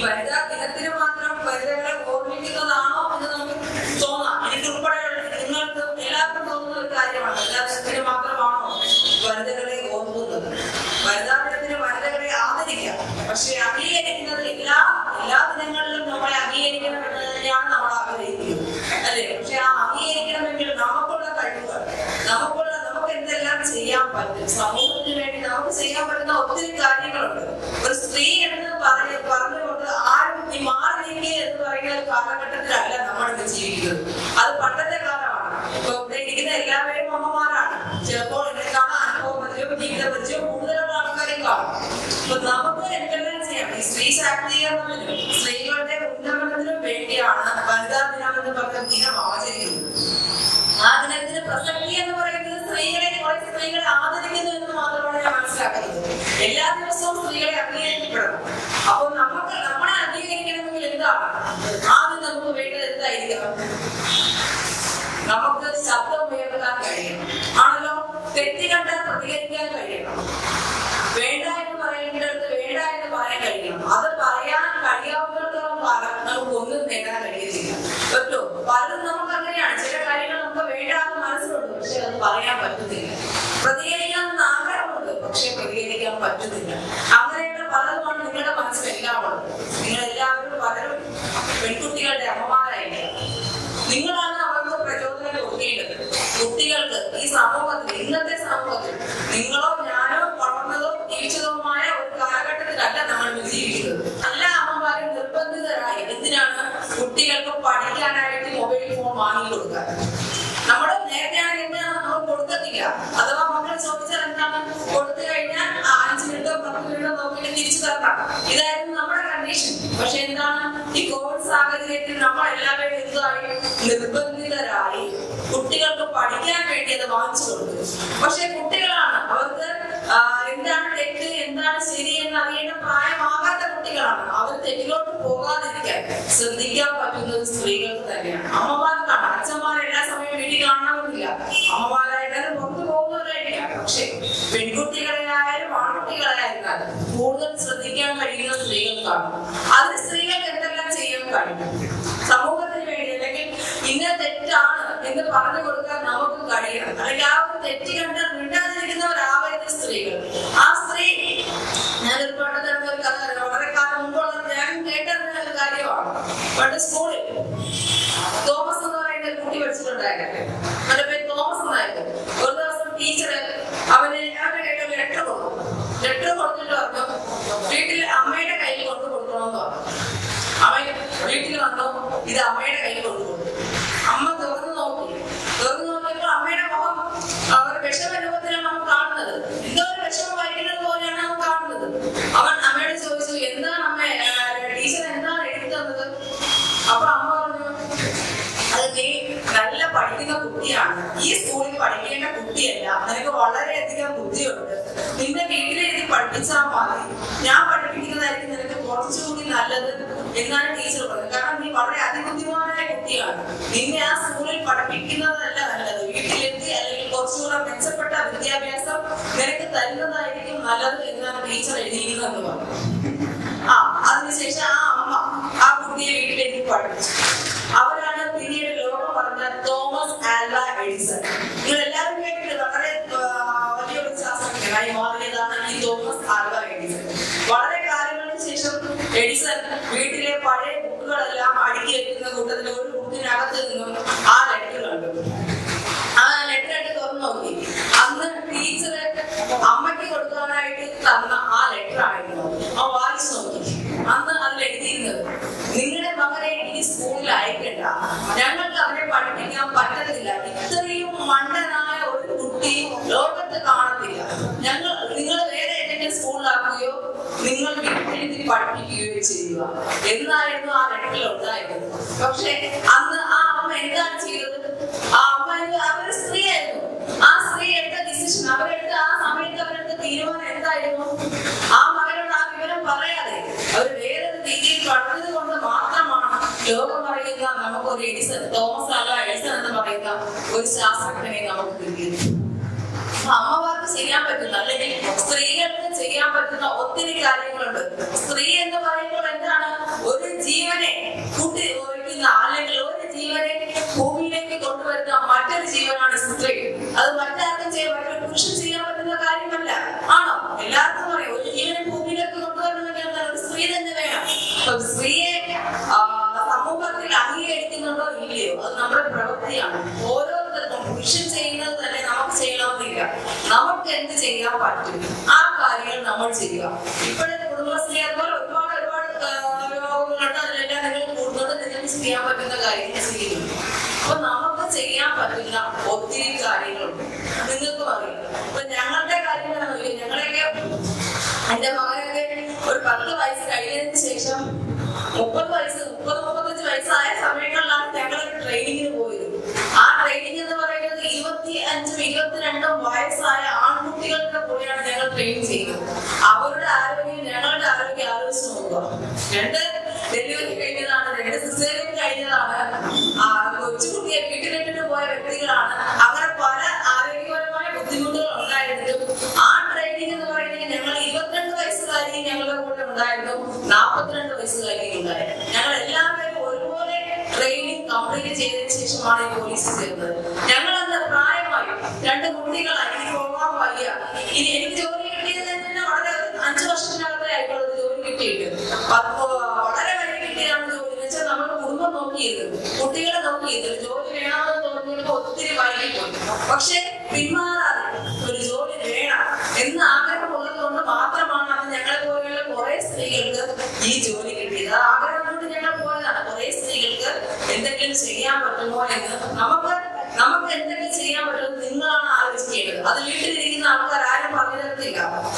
വനിതാ ദിനത്തിന് മാത്രം വനിതകളെ ഓർമ്മിക്കുന്നതാണോ എന്ന് നമുക്ക് തോന്നാം എനിക്ക് ഉൾപ്പെടെ നിങ്ങൾക്ക് എല്ലാവർക്കും തോന്നുന്ന ഒരു കാര്യമാണ് വനിതാ ദിനത്തിന് മാത്രമാണോ വനിതകളെ ഓർക്കുന്നത് വനിതാ ദിനത്തിന് വനിതകളെ ആദരിക്കാം പക്ഷെ അംഗീകരിക്കുന്നത് എല്ലാ എല്ലാ ദിനങ്ങളിലും നമ്മളെ അംഗീകരിക്കണം എന്ന് തന്നെയാണ് നമ്മൾ ആഗ്രഹിക്കുന്നത് അല്ലേ പക്ഷെ ആ അംഗീകരിക്കണമെങ്കിൽ നമുക്കുള്ള കഴിവുകൾ നമുക്കുള്ള നമുക്ക് എന്തെല്ലാം ചെയ്യാൻ പറ്റും സമൂഹത്തിന് വേണ്ടി നമുക്ക് ചെയ്യാൻ പറ്റുന്ന ഒത്തിരി കാര്യങ്ങളുണ്ട് ഒരു സ്ത്രീ എന്ന് പറഞ്ഞ് പറഞ്ഞുകൊണ്ട് ആരും നീ മാറി നിൽക്കുക എന്ന് പറയുന്ന ഒരു കാലഘട്ടത്തിലല്ല നമ്മൾ ഇന്ന് ജീവിക്കുന്നത് അത് പണ്ടത്തെ കാലമാണ് ഇപ്പൊ ഇവിടെ ഇരിക്കുന്ന എല്ലാവരും അമ്മമാരാണ് ചിലപ്പോൾ എന്നെക്കാളും അനുഭവ പരിചയവും ജീവിത പരിചയവും കൂടുതലുള്ള ആൾക്കാരെയും കാണും അപ്പൊ നമുക്ക് എന്തെല്ലാം ചെയ്യാം ഈ സ്ത്രീ ശാക്തീകരണത്തിനും സ്ത്രീകളുടെ ഉന്നമനത്തിനും വേണ്ടിയാണ് വനിതാ ദിനം എന്ന് പറഞ്ഞ ദിനം ആചരിക്കുന്നത് ആ ദിനത്തിന് പ്രസക്തി എന്ന് പറയുന്നത് സ്ത്രീകളെ കുറെ സ്ത്രീകളെ ആദരിക്കുന്നു എന്ന് മാത്രമാണ് ഞാൻ മനസ്സിലാക്കുന്നത് എല്ലാ ദിവസവും സ്ത്രീകളെ അംഗീകരിക്കപ്പെടണം അപ്പൊ നമുക്ക് നമ്മളെ അംഗീകരിക്കണമെങ്കിൽ എന്താണ് ആദ്യം നമുക്ക് വേണ്ടത് എന്തായിരിക്കണം നമുക്ക് ശബ്ദം ഉയർത്താൻ കഴിയണം ആണല്ലോ തെറ്റി കണ്ടാൽ പ്രതികരിക്കാൻ കഴിയണം വേണ്ട എന്ന് പറയേണ്ടത് വേണ്ട എന്ന് പറയാൻ കഴിയണം അത് പറയാൻ കഴിയാവുന്നിടത്തോളം കാലം നമുക്ക് ഒന്നും നേടാൻ കഴിയത്തില്ല പറ്റോ പലതും നമുക്ക് അങ്ങനെയാണ് ചില കാര്യങ്ങൾ നമുക്ക് വേണ്ടാന്ന് മനസ്സിലുണ്ട് പക്ഷെ അത് പറയാൻ പറ്റുന്നില്ല പ്രതികരിക്കാൻ ആഗ്രഹമുണ്ട് പക്ഷെ പ്രതികരിക്കാൻ പറ്റുന്നില്ല അങ്ങനെയുള്ള പലതുമാണ് നിങ്ങളുടെ മനസ്സിലെല്ലാം ഉള്ളത് നിങ്ങൾ എല്ലാവരും പലരും പെൺകുട്ടികളുടെ അമ്മമാരായിരിക്കാം നിങ്ങളാണ് അവർക്ക് പ്രചോദനം കൊടുക്കേണ്ടത് കുട്ടികൾക്ക് ഈ സമൂഹത്തിൽ ഇന്നത്തെ സമൂഹത്തിൽ നിങ്ങളോ ഞാനോ വളർന്നതോ ജീവിച്ചതുമായ ഒരു കാലഘട്ടത്തിലല്ല നമ്മൾ ഇന്ന് ജീവിക്കുന്നത് എല്ലാ അമ്മമാരും നിർബന്ധിതരായി എന്തിനാണ് കുട്ടികൾക്ക് പഠിക്കാനായിട്ട് മൊബൈൽ ഫോൺ വാങ്ങി കൊടുക്കാൻ നമ്മൾ നേരത്തെ ആണെങ്കിൽ എന്താണ് നമ്മൾ കൊടുക്കത്തില്ല അഥവാ മക്കൾ ചോദിച്ചാൽ എന്താണ് കൊടുത്തു കഴിഞ്ഞാൽ ആ അഞ്ച് മിനിറ്റോ പത്ത് മിനിറ്റോ നോക്കിയിട്ട് തിരിച്ചു തരണം ഇതായിരുന്നു നമ്മുടെ കണ്ടീഷൻ പക്ഷെ എന്താണ് ഈ കോവിഡ് സാഹചര്യത്തിൽ നമ്മൾ എല്ലാവരും എന്തായി നിർബന്ധിതരായി കുട്ടികൾക്ക് പഠിക്കാൻ വേണ്ടി അത് വാങ്ങിച്ചു കൊടുത്തു പക്ഷെ കുട്ടികളാണ് അവർക്ക് ആ, എന്താണ് തെറ്റ് എന്താണ് ശരി എന്ന് അറിയേണ്ട പ്രായമാകാത്ത കുട്ടികളാണ് അവർ തെറ്റിലോട്ട് പോകാതിരിക്കാൻ ശ്രദ്ധിക്കാൻ പറ്റുന്നത് സ്ത്രീകൾക്ക് തന്നെയാണ് അമ്മമാർക്കാണ് അച്ഛന്മാർ എല്ലാ സമയവും വീട്ടിൽ കാണണമെന്നില്ല അമ്മമാരായാലും പുറത്തു പോകുന്നവരായിരിക്കാം പക്ഷെ പെൺകുട്ടികളെയായാലും ആൺകുട്ടികളെയായിരുന്നാലും കൂടുതൽ ശ്രദ്ധിക്കാൻ കഴിയുന്ന സ്ത്രീകൾക്കാണ് അതിന് സ്ത്രീകൾക്ക് എന്തെല്ലാം ചെയ്യാൻ കഴിയും സമൂഹത്തിന് വേണ്ടി അല്ലെങ്കിൽ ഇന്ന തെറ്റാണ് എന്ന് പറഞ്ഞു കൊടുക്കാൻ നമുക്ക് കഴിയണം അല്ലെങ്കിൽ ആ ഒരു തെറ്റ് കണ്ടാൽ മിണ്ടാതിരിക്കുന്നവരാവരുത് സ്ത്രീകൾ ആ സ്ത്രീ ഞാൻ ഒരു പണ്ട് നടന്ന ഒരു കഥ അറിയാം. വളരെ കാലം മുമ്പുള്ള ഞാൻ കേട്ടറിഞ്ഞ ഒരു കാര്യമാണ് പണ്ട് സ്കൂളിൽ തോമസ് എന്ന് പറയുന്ന ഒരു കുട്ടി പഠിച്ചിട്ടുണ്ടായിരുന്നു അവന്റെ പേര് തോമസ് എന്നായിരുന്നു ഒരു ദിവസം ടീച്ചർ അവന് അവന്റെ കയ്യിൽ ഒരു ലെറ്റർ കൊടുത്തു ലെറ്റർ കൊടുത്തിട്ട് പറഞ്ഞു വീട്ടിൽ അമ്മയുടെ കയ്യിൽ കൊണ്ടു കൊടുക്കണമെന്ന് പറഞ്ഞു അവൻ വീട്ടിൽ വന്നു ഇത് അമ്മയുടെ കയ്യിൽ കൊണ്ടു കൊടുത്തു അമ്മ തുറന്നു നോക്കി തുറന്നു നോക്കിയപ്പോൾ അമ്മയുടെ മുഖം അവർ വിഷമ രൂപത്തിലാണ് അവൻ കാണുന്നത് എന്തോ ഒരു വിഷമം വരിക്കുന്നത് പോലെയാണ് അവൻ കാണുന്നത് അവൻ അമ്മയോട് ചോദിച്ചു എന്താണ് അമ്മ ടീച്ചർ എന്താണ് എഴുതി തന്നത് അപ്പൊ അമ്മ പറഞ്ഞു അത് നീ നല്ല പഠിക്കുന്ന കുട്ടിയാണ് ഈ സ്കൂളിൽ പഠിക്കേണ്ട കുട്ടിയല്ല നിനക്ക് വളരെയധികം ബുദ്ധിയുണ്ട് നിന്റെ വീട്ടിലിരുത്തി പഠിപ്പിച്ചാൽ മതി ഞാൻ പഠിപ്പിക്കുന്നതായിരിക്കും നിനക്ക് കുറച്ചുകൂടി നല്ലത് എന്നാണ് ടീച്ചർ പറഞ്ഞത് കാരണം നീ വളരെ അതിബുദ്ധിമാനായ കുട്ടിയാണ് നിന്നെ ആ സ്കൂളിൽ പഠിപ്പിക്കുന്നതല്ല നല്ലത് വീട്ടിലെത്തി അല്ലെങ്കിൽ കുറച്ചുകൂടെ മെച്ചപ്പെട്ട വിദ്യാഭ്യാസം നിനക്ക് തരുന്നതായിരിക്കും നല്ലത് എന്നാണ് ടീച്ചർ എഴുതിയിരുന്നതെന്ന് പറഞ്ഞു ആ അതിനുശേഷം ആ അമ്മ ആ കുട്ടിയെ വീട്ടിലേക്ക് പഠിപ്പിച്ചു അവരാണ് പിന്നീട് ലോകം പറഞ്ഞ തോമസ് ആൽവ എഡിസൺ നിങ്ങൾ എല്ലാവരും കേട്ടിട്ട് വളരെ ആ, വലിയൊരു ശാസ്ത്രജ്ഞനായി മാറിയതാണ് ഈ തോമസ് ആൽവ എഡിസൺ വളരെ കാലങ്ങൾക്ക് ശേഷം എഡിസൺ വീട്ടിലെ പഴയ ബുക്കുകളെല്ലാം അടുക്കി വെക്കുന്ന കൂട്ടത്തിൽ ഒരു ബുക്കിനകത്ത് നിന്നും ആ ലെറ്റർ കണ്ടു ആ ലെറ്റർ എടുത്ത് തുറന്നു നോക്കി അന്ന് ടീച്ചർ അമ്മയ്ക്ക് കൊടുക്കാനായിട്ട് തന്ന ആ ലെറ്റർ ആയിരുന്നു ആ വായിച്ചു നോക്കി അന്ന് അതിൽ എഴുതിയിരുന്നത് നിങ്ങളുടെ മകനെ ഇനി സ്കൂളിൽ അയക്കണ്ട ഞങ്ങൾക്ക് അവരെ പഠിപ്പിക്കാൻ പറ്റത്തില്ല ഇത്രയും മണ്ടനായ ഒരു കുട്ടി ലോകത്ത് കാണത്തില്ല ഞങ്ങൾ നിങ്ങൾ വേറെ ഏതെങ്കിലും സ്കൂളിലാക്കുകയോ നിങ്ങൾ വീട്ടിലിരുത്തി പഠിപ്പിക്കുകയോ ചെയ്യുക എന്നായിരുന്നു ആ ലെറ്ററിൽ ഉണ്ടായിരുന്നത് പക്ഷെ അന്ന് ആ അമ്മ എന്താണ് ചെയ്തത് ആ അമ്മ ഒരു- അവരൊരു സ്ത്രീയായിരുന്നു ആ സ്ത്രീ എടുത്ത ഡിസിഷൻ അവരെടുത്ത ആ സമയത്ത് അവരെടുത്ത തീരുമാനം എന്തായിരുന്നു ആ മകനോട് ആ വിവരം പറയാതെ അവർ വേറൊരു രീതിയിൽ പഠനത് കൊണ്ട് മാത്രമാണ് ലോകം പറയുന്ന നമുക്കൊരു എഡിസൺ തോമസ് ആൽവ എഡിസൺ എന്ന് പറയുന്ന ഒരു ശാസ്ത്രജ്ഞനെ നമുക്ക് കിട്ടിയത് അപ്പൊ അമ്മമാർക്ക് ചെയ്യാൻ പറ്റുന്ന അല്ലെങ്കിൽ സ്ത്രീകൾക്ക് ചെയ്യാൻ പറ്റുന്ന ഒത്തിരി കാര്യങ്ങളുണ്ട് സ്ത്രീ എന്ന് പറയുമ്പോൾ എന്താണ് ഒരു ജീവനെ കൂട്ടി ഒഴിക്കുന്ന അല്ലെങ്കിൽ ഒരു ജീവനെ ഭൂമിയിലേക്ക് കൊണ്ടുവരുന്ന മറ്റൊരു ജീവനാണ് സ്ത്രീ അത് മറ്റാർക്കും ചെയ്യാൻ മറ്റൊരു പുരുഷൻ ചെയ്യാൻ പറ്റുന്ന കാര്യമല്ല ആണോ എല്ലാവർക്കും അറിയാം ഒരു ജീവനെ ഭൂമിയിലേക്ക് കൊണ്ടുവരണമെങ്കിൽ എന്താണ്? ഒരു സ്ത്രീ തന്നെ വേണം അപ്പൊ സ്ത്രീയെ ആ, സമൂഹത്തിൽ അംഗീകരിക്കുന്നുണ്ടോ ഇല്ലയോ അത് നമ്മുടെ പ്രവൃത്തിയാണ് ഓരോരുത്തർക്കും പുരുഷൻ ചെയ്യുന്നത് തന്നെ നമുക്ക് ചെയ്യണമെന്നില്ല നമുക്ക് എന്ത് ചെയ്യാൻ പറ്റും ആ കാര്യങ്ങൾ നമ്മൾ ചെയ്യുക ഇപ്പോഴത്തെ കുടുംബശ്രീ അതുപോലെ ഒരുപാട് ഒരുപാട് ആ, രോഗങ്ങളുണ്ട് അതിലെല്ലാം നിങ്ങൾ കൂടുന്നത് നിങ്ങൾക്ക് ചെയ്യാൻ പറ്റുന്ന കാര്യങ്ങൾ ചെയ്യുന്നു അപ്പൊ നമുക്ക് ചെയ്യാൻ പറ്റുന്ന ഒത്തിരി കാര്യങ്ങളുണ്ട് നിങ്ങൾക്കും അറിയാം ഇപ്പൊ ഞങ്ങളുടെ കാര്യങ്ങളാണ് ഞങ്ങളെയൊക്കെ എന്റെ മകനൊക്കെ ഒരു പത്ത് വയസ്സ് കഴിഞ്ഞതിന് ശേഷം മുപ്പത് വയസ്സ് മുപ്പത് മുപ്പത്തഞ്ച് വയസ്സായ സമയങ്ങളിലാണ് ഞങ്ങൾ ട്രെയിനിങ്ങിന് പോയത് ആ ട്രെയിനിങ് എന്ന് പറയുന്നത് ഇരുപത്തി അഞ്ചും ഇരുപത്തിരണ്ടും വയസ്സായ ആൺകുട്ടികളുടെ കൂടെയാണ് ഞങ്ങൾ ട്രെയിൻ ചെയ്യുന്നത് അവരുടെ ആരോഗ്യം ഞങ്ങളുടെ ആരോഗ്യം ആലോചിച്ച് നോക്കുക രണ്ട് ഡെലിവറി കഴിഞ്ഞതാണ് രണ്ട് സിസേറിയൻ കഴിഞ്ഞതാണ് ആ കൊച്ചുകുട്ടിയെ വീട്ടിലിട്ടിട്ട് പോയ വ്യക്തികളാണ് അങ്ങനെ പല ആരോഗ്യപരമായ ബുദ്ധിമുട്ടുകൾ ഉണ്ടായിരുന്നിട്ടും ആ ട്രെയിനിങ് എന്ന് പറയുന്നത് ഞങ്ങൾ ഇരുപത്തിരണ്ട് വയസ്സുകാരിയും ഞങ്ങളുടെ കൂടെ ഉണ്ടായിരുന്നു നാൽപ്പത്തിരണ്ട് വയസ്സുകാരിയും ഉണ്ടായിരുന്നു ഞങ്ങൾ എല്ലാവരും ഒരുപോലെ ട്രെയിനിങ് കംപ്ലീറ്റ് ചെയ്തതിനു ശേഷമാണ് ഈ പോലീസിൽ ചേർന്നത് ഞങ്ങൾ അന്ന് പ്രായമായി രണ്ട് കുട്ടികളായി ഇനി പോകാൻ വയ്യ ഇനി എനിക്ക് ജോലി കിട്ടിയത് തന്നെ വളരെ ഒരു അഞ്ചു വർഷത്തിനകത്തേ ആയിട്ടുള്ള ഒരു ജോലി കിട്ടിയിട്ട് പത്ത് വളരെ വരെ കിട്ടിയതാണ് ജോലി എന്ന് വെച്ചാൽ നമ്മൾ കുടുംബം നോക്കിയത് കുട്ടികളെ നോക്കിയത് ഒരു ജോലി വേണമെന്ന് തോന്നിയപ്പോൾ ഒത്തിരി വൈകിപ്പോയി പക്ഷെ പിന്മാറാതെ ഒരു ജോലി വേണം എന്ന് ആഗ്രഹമുള്ളത് കൊണ്ട് മാത്രമാണ് അന്ന് ഞങ്ങളെ പോലെയുള്ള കുറെ സ്ത്രീകൾക്ക് ഈ ജോലി കിട്ടിയത് ആ ആഗ്രഹം കൊണ്ട് ഞങ്ങൾ പോയതാണ് കുറെ സ്ത്രീകൾക്ക് എന്തെങ്കിലും ചെയ്യാൻ പറ്റുമോ എന്ന് നമുക്ക് നമുക്ക് എന്തെങ്കിലും ചെയ്യാൻ പറ്റുമെന്ന് നിങ്ങളാണ് ആലോചിക്കേണ്ടത് അത് വീട്ടിലിരിക്കുന്ന ആൾക്കാർ ആരും പറഞ്ഞു തരത്തില്ല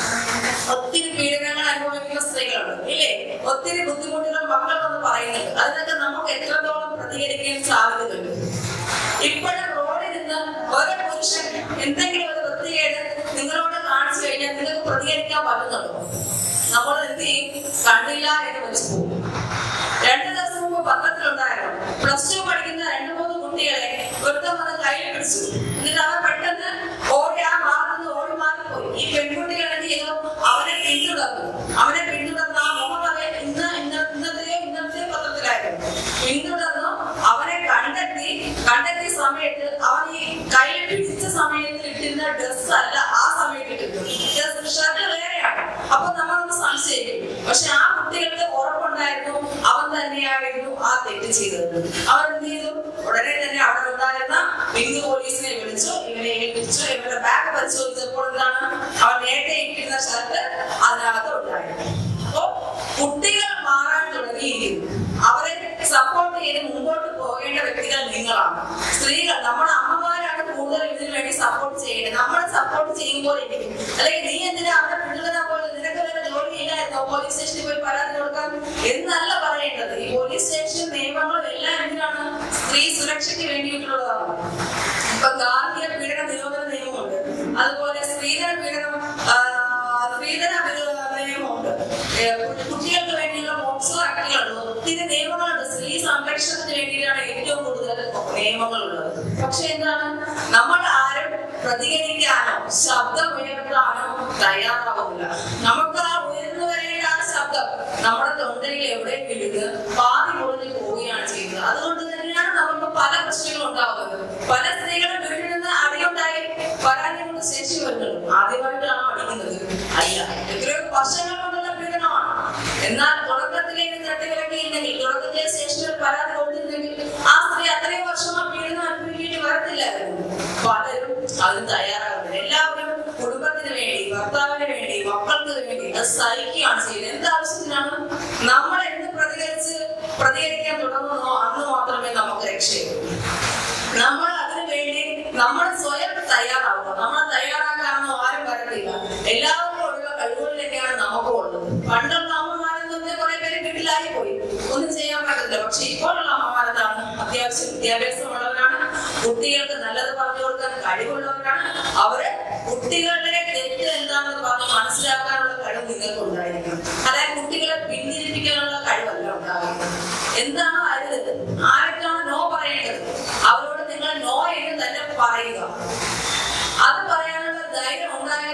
ഒത്തിരി പീഡനങ്ങൾ അനുഭവിക്കുന്ന സ്ത്രീകളുണ്ട് ഇല്ലേ ഒത്തിരി ബുദ്ധിമുട്ടുകൾ മക്കൾ വന്ന് പറയുന്നുണ്ട് അതിനൊക്കെ നമുക്ക് എത്രത്തോളം പ്രതികരിക്കാൻ സാധിക്കുന്നുണ്ട് ഇപ്പോഴും റോഡിൽ നിന്ന് ഓരോ പുരുഷൻ എന്തെങ്കിലും ഒരു വൃത്തികേട് നിങ്ങളോട് കാണിച്ചു കഴിഞ്ഞാൽ നിങ്ങൾക്ക് പ്രതികരിക്കാൻ പറ്റുന്നുണ്ടോ നമ്മൾ എന്ത് ചെയ്യും കണ്ടില്ല എന്ന് വെച്ച് പോകും രണ്ടു ദിവസം മുമ്പ് പത്രത്തിലുണ്ടായിരുന്നു പ്ലസ് ടു പഠിക്കുന്ന രണ്ടു മൂന്ന് കുട്ടികളെ ഒരുത്തം വന്ന് കയ്യിൽ പിടിച്ചു എന്നിട്ട് അവൻ പെട്ടെന്ന് ഓടി ആ ഭാഗത്ത് നിന്ന് ഓടി മാറിപ്പോയി ഈ പെൺകുട്ടികൾ എന്ത് ചെയ്തു അവനെ പിന്തുടർന്നു അവനെ പിന്തുടർന്ന് ആ മുഖം അവൻ ഇന്ന് ഇന്ന ഇന്നത്തെ ഇന്നത്തെ പത്രത്തിലായിരുന്നു പിന്തുടർന്നു അവനെ കണ്ടെത്തി കണ്ടെത്തിയ സമയത്ത് അവൻ ഈ കയ്യിൽ പിടിച്ച സമയത്ത് ഇട്ടിരുന്ന ഡ്രസ് അല്ല ആ സമയത്ത് ഇട്ടിരുന്നത് ഷർട്ട് വേറെയാണ് അപ്പൊ നമ്മളൊന്ന് സംശയിക്കും പക്ഷെ ആ കുട്ടികൾക്ക് ഉറപ്പുണ്ടായിരുന്നു അവൻ തന്നെയായിരുന്നു ആ തെറ്റ് ചെയ്തത് അവൻ എന്ത് ചെയ്തു ഉടനെ തന്നെ അവിടെ ഉണ്ടായിരുന്ന ബിന്ദു പോലീസിനെ വിളിച്ചു ഇവനെ ഏൽപ്പിച്ചു ഇവരുടെ ബാഗ് പരിശോധിച്ചപ്പോൾ എന്താണ് അവൻ നേരത്തെ ഇട്ടിരുന്ന ഷർട്ട് അതിനകത്ത് ഉണ്ടായിരുന്നു അപ്പോ കുട്ടികൾ മാറാൻ തുടങ്ങിയിരിക്കുന്നു അവരെ സപ്പോർട്ട് ചെയ്ത് മുമ്പോട്ട് പോകേണ്ട വ്യക്തികൾ നിങ്ങളാണ് സ്ത്രീകൾ നമ്മുടെ അമ്മമാരാണ് കൂടുതൽ ഇതിനു വേണ്ടി സപ്പോർട്ട് ചെയ്യേണ്ടത് നമ്മൾ സപ്പോർട്ട് ചെയ്യുമ്പോൾ ഇരിക്കും അല്ലെങ്കിൽ നീ എന്തിനാ അവരെ പിന്തുടരാൻ പോലെ നിനക്ക് വേറെ ജോലി ഇല്ലായിരുന്നോ പോലീസ് സ്റ്റേഷനിൽ പോയി പരാതി കൊടുക്കാൻ എന്നല്ല പറയേണ്ടത് ഈ പോലീസ് സ്റ്റേഷൻ നിയമങ്ങളും എല്ലാം എന്തിനാണ് സ്ത്രീ സുരക്ഷയ്ക്ക് വേണ്ടിയിട്ടുള്ളതാണ് ഇപ്പൊ ഗാർഹിക പീഡന നിരോധന നിയമമുണ്ട് അതുപോലെ സ്ത്രീധന പീഡനം ആ, സ്ത്രീധന വിരോ- നിയമമുണ്ട് ഏ, കു- കുട്ടികൾക്ക് വേണ്ടിയുള്ള പോക്സോ ആക്ടുകളുണ്ട് ഒത്തിരി നിയമങ്ങളുണ്ട് സ്ത്രീ സംരക്ഷണത്തിന് വേണ്ടിയിട്ടാണ് ഏറ്റവും കൂടുതൽ നിയമങ്ങളുള്ളത് പക്ഷെ എന്താണ് നമ്മൾ ആരും പ്രതികരിക്കാനോ ശബ്ദം ഉയർത്താനോ തയ്യാറാവുന്നില്ല നമുക്ക് ആ ഉയർന്നു വരേണ്ട ആ ശബ്ദം നമ്മുടെ തൊണ്ടയിൽ എവിടെ വീഴുന്നത് പാതി പൊളിഞ്ഞു പോവുകയാണ് ചെയ്യുന്നത് അതുകൊണ്ട് തന്നെയാണ് നമുക്ക് പല പ്രശ്നങ്ങളും ഉണ്ടാവുന്നത് പല സ്ത്രീകളും വീട്ടിൽ നിന്ന് അടിയുണ്ടായി പരാതി കൊണ്ട് ശേഷി വരുന്നത് ആദ്യമായിട്ടാണ് അടിക്കുന്നത് അല്ല എത്രയോ വർഷങ്ങൾ കൊണ്ടുള്ള പീഡനമാണ് എന്നാൽ തുടക്കത്തിലേക്ക് തട്ടിവിലക്കിയില്ലെങ്കിൽ തുടക്കത്തിലെ സ്റ്റേഷനിൽ പരാതി കൊടുത്തിരുന്നെങ്കിൽ ആ സ്ത്രീ അത്രയും വർഷം ആ പീഡനം അനുഭവിക്കേണ്ടി വരത്തില്ലായിരുന്നു പലരും അതിന് തയ്യാറാകുന്നത് എല്ലാവരും കുടുംബത്തിന് വേണ്ടി ഭർത്താവിന് വേണ്ടി മക്കൾക്ക് വേണ്ടി അത് സഹിക്കുകയാണ് ചെയ്യുന്നത് എന്ത് ആവശ്യത്തിനാണ് നമ്മൾ എന്ത് പ്രതികരിച്ച് പ്രതികരിക്കാൻ തുടങ്ങുന്നോ അന്ന് മാത്രമേ നമുക്ക് രക്ഷയുള്ളൂ നമ്മൾ അതിനു വേണ്ടി നമ്മൾ സ്വയം തയ്യാറാവുക നമ്മൾ തയ്യാറാക്കാനൊന്നും ആരും വരത്തില്ല എല്ലാവർക്കും ഉള്ള കഴിവുകൾ തന്നെയാണ് നമുക്കും ഉള്ളത് പണ്ടുള്ള അമ്മമാരെന്ന് പറഞ്ഞാൽ കുറെ പേര് വീട്ടിലായി പോയി ഒന്നും ചെയ്യാൻ പറ്റില്ല പക്ഷെ ഇപ്പോഴുള്ള അമ്മമാരെന്താണ് അത്യാവശ്യം വിദ്യാഭ്യാസമുള്ളവരാണ് കുട്ടികൾക്ക് നല്ലത് പറഞ്ഞു കൊടുക്കാൻ കഴിവുള്ളവരാണ് അവര് കുട്ടികളുടെ തെറ്റ് എന്താണെന്ന് പറഞ്ഞ് മനസ്സിലാക്കാനുള്ള കഴിവ് നിങ്ങൾക്ക് ഉണ്ടായിരിക്കണം അതായത് കുട്ടികളെ പിന്തിരിപ്പിക്കാനുള്ള കഴിവല്ല ഉണ്ടാകുന്നത് എന്താണോ അരുത് ആരൊക്കെയാണ് നോ പറയേണ്ടത് അവരോട് നിങ്ങൾ നോ എന്ന് തന്നെ പറയുക അത് പറയാനുള്ള ധൈര്യം ഉണ്ടായാൽ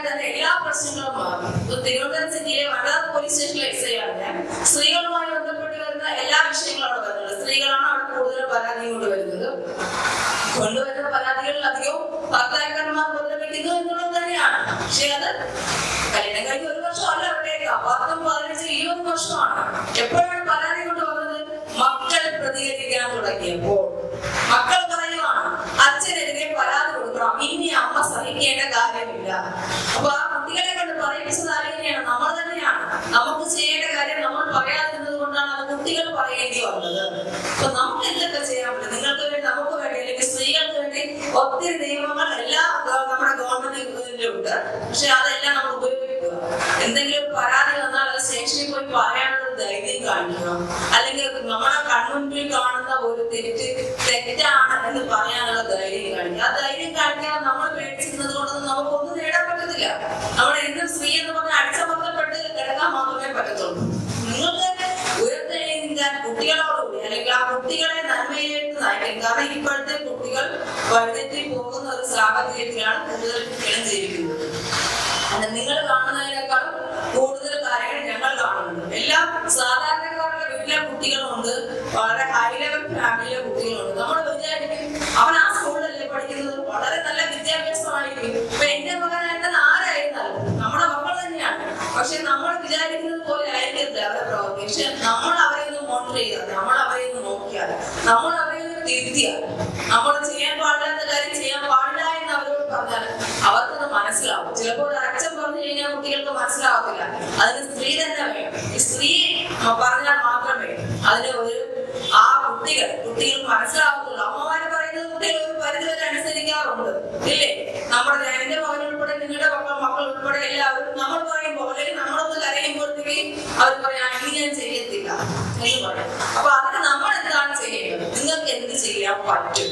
തിരുവനന്തപുരം സിറ്റിയിലെ വണ്ടതാ പോലീസ് സ്റ്റേഷനിലെ എസ് ഐ ആണ് ഞാൻ സ്ത്രീകളുമായി ബന്ധപ്പെട്ട് വരുന്ന എല്ലാ വിഷയങ്ങളും അവിടെ വരുന്നുണ്ട് സ്ത്രീകളാണ് അവിടെ കൂടുതൽ പരാതി കൊണ്ടുവരുന്നത് കൊണ്ടുവരുന്ന പരാതികളിൽ അധികവും ഭർത്താക്കന്മാർ പുറപ്പെടുവിക്കുന്നു എന്നുള്ളത് തന്നെയാണ് പക്ഷെ അത് കല്യാണം കഴിഞ്ഞ ഒരു വർഷം അല്ല അവിടേക്ക് പത്തും പതിനഞ്ച് ഇരുപത് വർഷമാണ് എപ്പോഴാണ് പരാതി കൊണ്ടുവന്നത് മക്കൾ പ്രതികരിക്കാൻ തുടങ്ങിയപ്പോൾ മക്കൾ പറയുവാണ് അച്ഛനെതിരെ പരാതി കൊടുക്കണം ഇനി അമ്മ സഹിക്കേണ്ട കാര്യമില്ല അപ്പൊ ആ കുട്ടികളെ കൊണ്ട് പറയിപ്പിച്ചത് ആരെയാണ് നമ്മൾ തന്നെയാണ് നമുക്ക് ചെയ്യേണ്ട കാര്യം നമ്മൾ പറയാതിരുന്നത് കൊണ്ടാണ് അത് കുട്ടികൾ പറയേണ്ടി വന്നത് അപ്പൊ നമുക്ക് എന്തൊക്കെ ചെയ്യാൻ പറ്റും നിങ്ങൾക്ക് വേണ്ടി നമുക്ക് വേണ്ടി അല്ലെങ്കിൽ സ്ത്രീകൾക്ക് വേണ്ടി ഒത്തിരി നിയമങ്ങൾ എല്ലാ ഗവ- നമ്മുടെ ഗവൺമെന്റിലുണ്ട് പക്ഷെ അതെല്ലാം നമ്മൾ ഉപയോഗിക്കുക എന്തെങ്കിലും ഒരു പരാതി വന്നാൽ അത് സ്റ്റേഷനിൽ പോയി പറയാനുള്ള ഒരു ധൈര്യം കാണിക്കണം അല്ലെങ്കിൽ നമ്മുടെ കൺമുൻപിൽ കാണുന്ന ഒരു തെറ്റ് തെറ്റാണ് എന്ന് പറയാനുള്ള ധൈര്യം കാണിക്കുക ആ ധൈര്യം കാണിക്കാതെ നമ്മൾ പേടിച്ചിരുന്നത് കൊണ്ടൊന്നും നമുക്കൊന്നും നേടാൻ പറ്റത്തില്ല നമ്മുടെ ഇന്നും സ്ത്രീ എന്ന് പറഞ്ഞാൽ അടിച്ചമർത്തപ്പെട്ട് കിടക്കാൻ മാത്രമേ പറ്റത്തുള്ളൂ നിങ്ങൾക്ക് ഉയർത്തെഴുന്നേൽക്കാൻ കുട്ടികളോടുകൂടി അല്ലെങ്കിൽ ആ കുട്ടികളെ നന്മയിലേക്ക് നയിക്കും കാരണം ഇപ്പോഴത്തെ കുട്ടികൾ വഴിതെറ്റി പോകുന്ന ഒരു സാഹചര്യത്തിലാണ് കൂടുതൽ കുട്ടികളും ജീവിക്കുന്നത് അത് നിങ്ങൾ കാണുന്നതിനേക്കാളും കൂടുതൽ കാര്യങ്ങൾ ഞങ്ങൾ കാണുന്നുണ്ട് എല്ലാം സാധാരണക്കാരുടെ വീട്ടിലെ കുട്ടികളുണ്ട് വളരെ ഹൈ ലെവൽ ഫാമിലിയിലെ കുട്ടികളുണ്ട് നമ്മൾ വിചാരിക്കും അവൻ ആ സ്കൂളിലല്ലേ പഠിക്കുന്നത് വളരെ നല്ല വിദ്യാഭ്യാസമായിരിക്കും ഇപ്പൊ എന്റെ മകനായിരുന്നത് ആരായിരുന്നാലും നമ്മുടെ മക്കൾ തന്നെയാണ് പക്ഷെ നമ്മൾ വിചാരിക്കുന്നത് പോലെ ആയിരിക്കത്തില്ല അവരെ പ്രവർത്തി പക്ഷെ നമ്മൾ അവരെ ഒന്ന് മോണിറ്റർ ചെയ്താൽ നമ്മൾ അവരെ ഒന്ന് നോക്കിയാൽ നമ്മൾ അവരെ ഒന്ന് തിരുത്തിയാൽ നമ്മൾ ചെയ്യാൻ പാടില്ലാത്ത കാര്യം ചെയ്യാൻ പാടില്ല എന്ന് അവരോട് പറഞ്ഞാൽ അവർക്കത് മനസ്സിലാവും ചിലപ്പോൾ ഒരു അച്ഛൻ പറഞ്ഞു കഴിഞ്ഞാൽ കുട്ടികൾക്ക് മനസ്സിലാവത്തില്ല അതിന് സ്ത്രീ തന്നെ വേണം ഈ സ്ത്രീ പറഞ്ഞാൽ മാത്രമേ അതിന് ഒരു ആ കുട്ടികൾ കുട്ടികൾക്ക് മനസ്സിലാവത്തുള്ളൂ അമ്മമാര് പറയുന്നത് കുട്ടികൾ ഒരു പരിധി വരെ അനുസരിക്കാറുണ്ട് ഇല്ലേ നമ്മുടെ എന്റെ മകൻ ഉൾപ്പെടെ നിങ്ങളുടെ മക്കൾ മക്കൾ ഉൾപ്പെടെ എല്ലാവരും നമ്മൾ പറയുമ്പോൾ അല്ലെങ്കിൽ നമ്മളൊന്ന് കരയുമ്പോഴത്തേക്ക് അവർ പറയാം ഇനി ഞാൻ ചെയ്യത്തില്ല എന്ന് പറയും അപ്പൊ അതിന് നമ്മൾ എന്താണ് ചെയ്യേണ്ടത് നിങ്ങൾക്ക് എന്ത് ചെയ്യാൻ പറ്റും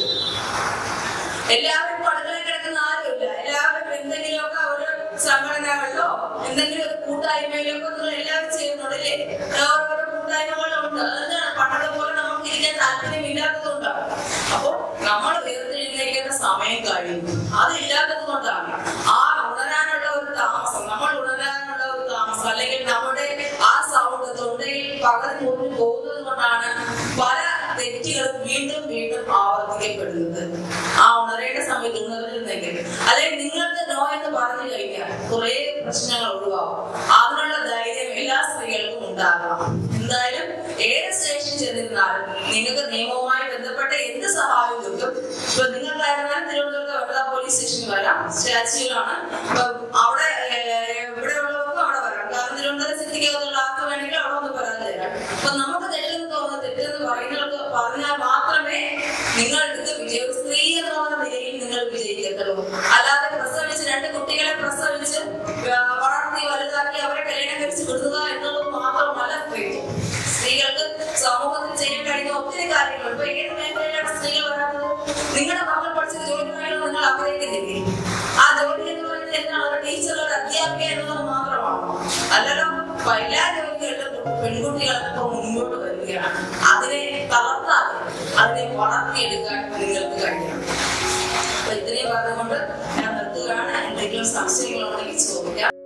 എല്ലാവരും അടുക്കളയിൽ കിടക്കുന്ന ആരുമില്ല എല്ലാവരും എന്തെങ്കിലുമൊക്കെ ഒരു സംഘടനകളിലോ എന്തെങ്കിലും ഒരു കൂട്ടായ്മയിലൊക്കെ നിങ്ങൾ എല്ലാവരും ചെയ്യുന്നുണ്ടല്ലേ ഓരോരോ കൂട്ടായ്മകളുണ്ട് അതെന്താണ് പണ്ടത്തെ പോലെ നമുക്ക് ഇരിക്കാൻ താല്പര്യമില്ലാത്തതുകൊണ്ടാണ് അപ്പൊ നമ്മൾ ഉയർത്തെഴുന്നേൽക്കേണ്ട സമയം കഴിയും അതില്ലാത്തത് കൊണ്ടാണ് ആ ഉണരാനുള്ള ഒരു താമസം നമ്മൾ ഉണരാനുള്ള ഒരു താമസം അല്ലെങ്കിൽ നമ്മുടെ ആ സൗണ്ട് തൊണ്ടയിൽ പകർന്നു മുറിഞ്ഞു പോകുന്നത് കൊണ്ടാണ് പല തെറ്റുകളും വീണ്ടും വീണ്ടും ആവർത്തിക്കപ്പെടുന്നത് ആ ഉണരേണ്ട സമയത്ത് ഉണർന്നിരുന്നെങ്കിൽ അല്ലെങ്കിൽ നിങ്ങൾക്ക് നോ എന്ന് പറഞ്ഞു കഴിഞ്ഞാൽ കുറെ പ്രശ്നങ്ങൾ ഒഴിവാകും അതിനുള്ള ധൈര്യം എല്ലാ സ്ത്രീകൾക്കും ഉണ്ടാകണം എന്തായാലും ഏത് സ്റ്റേഷൻ ചെന്നിരുന്നാലും നിങ്ങൾക്ക് നിയമവുമായി ബന്ധപ്പെട്ട എന്ത് സഹായവും കിട്ടും ഇപ്പൊ നിങ്ങൾക്കായിരുന്നാലും തിരുവനന്തപുരത്ത് വനിതാ പോലീസ് സ്റ്റേഷനിൽ വരാം സ്റ്റാച്യൂലാണ് അപ്പൊ അവിടെ ഏഹ്, ഇവിടെ ഉള്ളവർക്ക് അവിടെ വരാം കാരണം തിരുവനന്തപുരം സിറ്റിക്കകത്തുള്ള ആർക്ക് വേണമെങ്കിൽ അവിടെ ഒന്ന് പരാതി തരാം അപ്പൊ നമുക്ക് തെറ്റെന്ന് തോന്നുന്ന തെറ്റെന്ന് പറയുന്നവർക്ക് പറഞ്ഞാൽ മാത്രമേ നിങ്ങൾക്ക് വിജയ ഒരു സ്ത്രീ എന്നുള്ള നിലയിൽ നിങ്ങൾ വിജയിക്കത്തുള്ളൂ അല്ലാതെ പ്രസവിച്ച് രണ്ട് കുട്ടികളെ പ്രസവിച്ച് ആ, വളർത്തി വലുതാക്കി അവരെ കല്യാണം കഴിച്ച് വിടുക എന്നുള്ളത് മാത്രമല്ല സ്ത്രീത്വം സ്ത്രീകൾക്ക് സമൂഹത്തിൽ ചെയ്യാൻ കഴിയുന്ന ഒത്തിരി കാര്യങ്ങൾ ഇപ്പൊ ഏത് മേഖലയിലാണ് സ്ത്രീകൾ വരാത്തത് നിങ്ങളുടെ മക്കൾ പഠിച്ച ജോലി വേണം നിങ്ങൾ ആഗ്രഹിക്കുന്നില്ലേ ആ ജോലി എന്ന് പറയുന്നത് എന്താണ് ഒരു ടീച്ചർ ഒരു അധ്യാപിക എന്നുള്ളത് മാത്രമാണോ അല്ലല്ലോ അപ്പൊ എല്ലാ ജോലികളിലും പെൺകുട്ടികളൊക്കെ ഇപ്പൊ മുൻപോട്ട് വരികയാണ് അതിനെ തളർത്താതെ അതിനെ വളർത്തിയെടുക്കാൻ നിങ്ങൾക്ക് കഴിയണം അപ്പൊ ഇത്രയും പറഞ്ഞുകൊണ്ട് ഞാൻ നിർത്തുകയാണ് എന്തെങ്കിലും സംശയങ്ങളുണ്ടെങ്കിൽ ചോദിക്കാം